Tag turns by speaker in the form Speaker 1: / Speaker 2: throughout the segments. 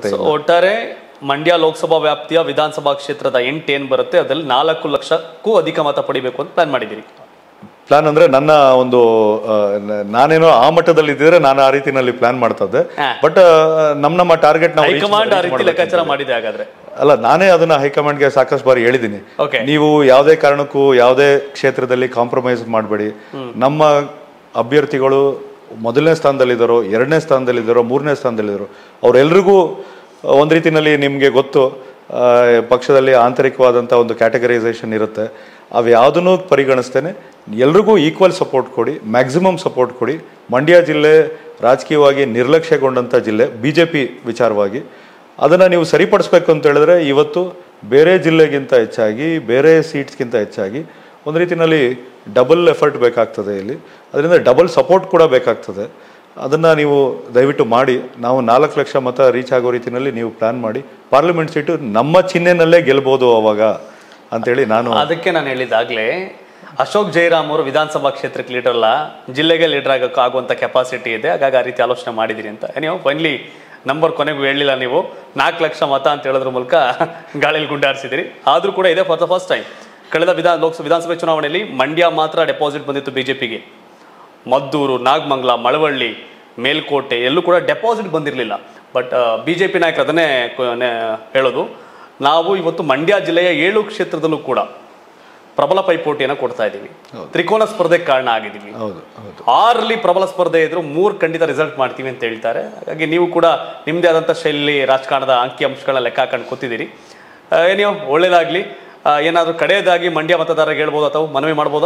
Speaker 1: So, ಒಟ್ಟಾರೆ ಮಂಡ್ಯ ಲೋಕಸಭಾ ವ್ಯಾಪ್ತಿಯ ವಿಧಾನಸಭಾ ಕ್ಷೇತ್ರದ ಎಂಟು ಏನ್ ಬರುತ್ತೆ ಅದರಲ್ಲಿ ನಾಲ್ಕು ಲಕ್ಷಕ್ಕೂ ಅಧಿಕ ಮತ ಪಡಿಬೇಕು ಅಂತ ಪ್ಲಾನ್ ಮಾಡಿದ್ದೀರಿ
Speaker 2: ಪ್ಲಾನ್ ಅಂದ್ರೆ ನನ್ನ ಒಂದು ಆ, ನ- ನಾನೇನೋ ಆ ಮಟ್ಟದಲ್ಲಿ ಇದ್ದಿದ್ರೆ ನಾನು ಆ ರೀತಿನಲ್ಲಿ ಪ್ಲಾನ್ ಮಾಡ್ತಾ ಇದ್ದೆ
Speaker 1: ಹಾ.
Speaker 2: ಬಟ್ ನಮ್ಮ ನಮ್ಮ ಟಾರ್ಗೆಟ್ ನಾವು reach-
Speaker 1: ಹೈಕಮಾಂಡ್ ಆ
Speaker 2: reach
Speaker 1: ರೀತಿ
Speaker 2: ಮಾಡ್ಬೇಕು.
Speaker 1: ಲೆಕ್ಕಾಚಾರ ಮಾಡಿದೆ ಹಾಗಾದ್ರೆ
Speaker 2: ಅಲ್ಲ ನಾನೇ ಅದನ್ನ ಹೈಕಮಾಂಡ್ಗೆ ಸಾಕಷ್ಟು ಬಾರಿ ಹೇಳಿದ್ದೀನಿ
Speaker 1: Okay.
Speaker 2: ನೀವು ಯಾವುದೇ ಕಾರಣಕ್ಕೂ ಯಾವುದೇ ಕ್ಷೇತ್ರದಲ್ಲಿ ಕಾಂಪ್ರಮೈಸ್ ಮಾಡಬೇಡಿ ನಮ್ಮ ಅಭ್ಯರ್ಥಿಗಳು ಮೊದಲನೇ ಸ್ಥಾನದಲ್ಲಿದ್ದಾರೋ ಎರಡನೇ ಸ್ಥಾನದಲ್ಲಿದ್ದಾರೋ ಮೂರನೇ ಸ್ಥಾನದಲ್ಲಿದ್ದಾರೋ ಅವರೆಲ್ರಿಗೂ ಒಂದು ರೀತಿನಲ್ಲಿ ನಿಮಗೆ ಗೊತ್ತು ಆ, ಪಕ್ಷದಲ್ಲಿ ಆಂತರಿಕವಾದಂಥ ಒಂದು ಕ್ಯಾಟಗರೈಸೇಷನ್ ಇರುತ್ತೆ ಅವು ಯಾವುದನ್ನು ಪರಿಗಣಿಸ್ತೇನೆ ಎಲ್ರಿಗೂ ಈಕ್ವಲ್ ಸಪೋರ್ಟ್ ಕೊಡಿ ಮ್ಯಾಕ್ಸಿಮಮ್ ಸಪೋರ್ಟ್ ಕೊಡಿ ಮಂಡ್ಯ ಜಿಲ್ಲೆ ರಾಜಕೀಯವಾಗಿ ನಿರ್ಲಕ್ಷ್ಯಗೊಂಡಂಥ ಜಿಲ್ಲೆ ಬಿ ಜೆ ಪಿ ವಿಚಾರವಾಗಿ ಅದನ್ನು ನೀವು ಸರಿಪಡಿಸ್ಬೇಕು ಅಂತ ಹೇಳಿದ್ರೆ ಇವತ್ತು ಬೇರೆ ಜಿಲ್ಲೆಗಿಂತ ಹೆಚ್ಚಾಗಿ ಬೇರೆ ಸೀಟ್ಸ್ಗಿಂತ ಹೆಚ್ಚಾಗಿ ಒಂದು ರೀತಿಯಲ್ಲಿ ಡಬಲ್ ಎಫರ್ಟ್ ಬೇಕಾಗ್ತದೆ ಇಲ್ಲಿ ಅದರಿಂದ ಡಬಲ್ ಸಪೋರ್ಟ್ ಕೂಡ ಬೇಕಾಗ್ತದೆ ಅದನ್ನು ನೀವು ದಯವಿಟ್ಟು ಮಾಡಿ ನಾವು ನಾಲ್ಕು ಲಕ್ಷ ಮತ ರೀಚ್ ಆಗೋ ರೀತಿಯಲ್ಲಿ ನೀವು ಪ್ಲಾನ್ ಮಾಡಿ ಪಾರ್ಲಿಮೆಂಟ್ ಸೀಟು ನಮ್ಮ ಚಿಹ್ನೆನಲ್ಲೇ ಗೆಲ್ಬೋದು ಅವಾಗ ಅಂತೇಳಿ ನಾನು
Speaker 1: ಅದಕ್ಕೆ ನಾನು ಹೇಳಿದಾಗ್ಲೇ ಅಶೋಕ್ ಜೈರಾಮ್ ಅವರು ವಿಧಾನಸಭಾ ಕ್ಷೇತ್ರಕ್ಕೆ ಲೀಡರ್ ಅಲ್ಲ ಜಿಲ್ಲೆಗೆ ಲೀಡರ್ ಆಗಕ್ಕೆ ಆಗುವಂತ ಕೆಪಾಸಿಟಿ ಇದೆ ಹಾಗಾಗಿ ಆ ರೀತಿ ಆಲೋಚನೆ ಮಾಡಿದಿರಿ ಅಂತ ನೀವು ಫೈನಲಿ ನಂಬರ್ ಕೊನೆಗೂ ಹೇಳಿಲ್ಲ ನೀವು ನಾಲ್ಕು ಲಕ್ಷ ಮತ ಅಂತ ಹೇಳೋದ್ರ ಮೂಲಕ ಗಾಳಿಯಲ್ಲಿ ಗುಂಡಾರಿಸಿದಿರಿ ಆದ್ರೂ ಕೂಡ ಇದೆ ಫಾರ್ ದ ಫಸ್ಟ್ ಟೈಮ್ ಕಳೆದ ವಿಧಾನ ಲೋಕಸಭಾ ವಿಧಾನಸಭೆ ಚುನಾವಣೆಯಲ್ಲಿ ಮಂಡ್ಯ ಮಾತ್ರ ಡೆಪಾಸಿಟ್ ಬಂದಿತ್ತು ಬಿಜೆಪಿಗೆ ಮದ್ದೂರು ನಾಗಮಂಗಲ ಮಳವಳ್ಳಿ ಮೇಲ್ಕೋಟೆ ಎಲ್ಲೂ ಕೂಡ ಡೆಪಾಸಿಟ್ ಬಂದಿರಲಿಲ್ಲ ಬಟ್ ಬಿ ಜೆ ಪಿ ನಾಯಕರು ಅದನ್ನೇ ಕ- ನೆ- ಹೇಳೋದು ನಾವು ಇವತ್ತು ಮಂಡ್ಯ ಜಿಲ್ಲೆಯ ಏಳು ಕ್ಷೇತ್ರದಲ್ಲೂ ಕೂಡ ಪ್ರಬಲ ಪೈಪೋಟಿಯನ್ನು ಕೊಡ್ತಾ ಇದ್ದೀವಿ ತ್ರಿಕೋನ ಸ್ಪರ್ಧೆಗೆ ಕಾರಣ ಆಗಿದ್ದೀವಿ
Speaker 2: ಹೌದು ಹೌದು
Speaker 1: ಆರಲ್ಲಿ ಪ್ರಬಲ ಸ್ಪರ್ಧೆ ಇದ್ರು ಮೂರು ಖಂಡಿತ ರಿಸಲ್ಟ್ ಮಾಡ್ತೀವಿ ಅಂತ ಹೇಳ್ತಾರೆ ಹಾಗಾಗಿ ನೀವು ಕೂಡ ನಿಮ್ಮದೇ ಆದಂಥ ಶೈಲಿ ರಾಜಕಾರಣದ ಅಂಕಿ ಅಂಶಗಳನ್ನ ಲೆಕ್ಕ ಹಾಕೊಂಡು ಕೂತಿದ್ದೀರಿ ಆ, ಏನೋ ಒಳ್ಳೇದಾಗ್ಲಿ ಏನಾದರೂ ಕಡೆಯದಾಗಿ ಮಂಡ್ಯ ಮತದಾರರಿಗೆ ಹೇಳ್ಬೋದು ಅಥವಾ ಮನವಿ ಮಾಡ್ಬೋದಾ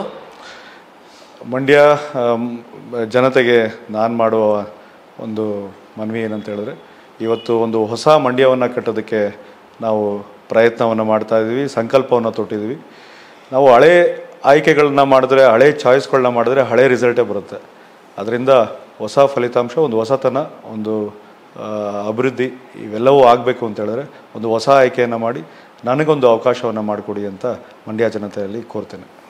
Speaker 2: ಮಂಡ್ಯ ಆಮ್, ಜನತೆಗೆ ನಾನು ಮಾಡುವ ಒಂದು ಮನವಿ ಏನಂತ ಹೇಳಿದ್ರೆ ಇವತ್ತು ಒಂದು ಹೊಸ ಮಂಡ್ಯವನ್ನು ಕಟ್ಟೋದಕ್ಕೆ ನಾವು ಪ್ರಯತ್ನವನ್ನು ಮಾಡ್ತಾ ಇದ್ದೀವಿ ಸಂಕಲ್ಪವನ್ನು ತೊಟ್ಟಿದ್ದೀವಿ ನಾವು ಹಳೆ ಆಯ್ಕೆಗಳನ್ನ ಮಾಡಿದ್ರೆ ಹಳೆ ಚಾಯ್ಸ್ಗಳನ್ನ ಮಾಡಿದ್ರೆ ಹಳೆ ರಿಸಲ್ಟೇ ಬರುತ್ತೆ ಅದರಿಂದ ಹೊಸ ಫಲಿತಾಂಶ ಒಂದು ಹೊಸತನ ಒಂದು ಆ, ಅಭಿವೃದ್ಧಿ ಇವೆಲ್ಲವೂ ಆಗಬೇಕು ಅಂತ ಹೇಳಿದ್ರೆ ಒಂದು ಹೊಸ ಆಯ್ಕೆಯನ್ನು ಮಾಡಿ ನನಗೊಂದು ಅವಕಾಶವನ್ನು ಮಾಡಿಕೊಡಿ ಅಂತ ಮಂಡ್ಯ ಜನತೆಯಲ್ಲಿ ಕೋರ್ತೇನೆ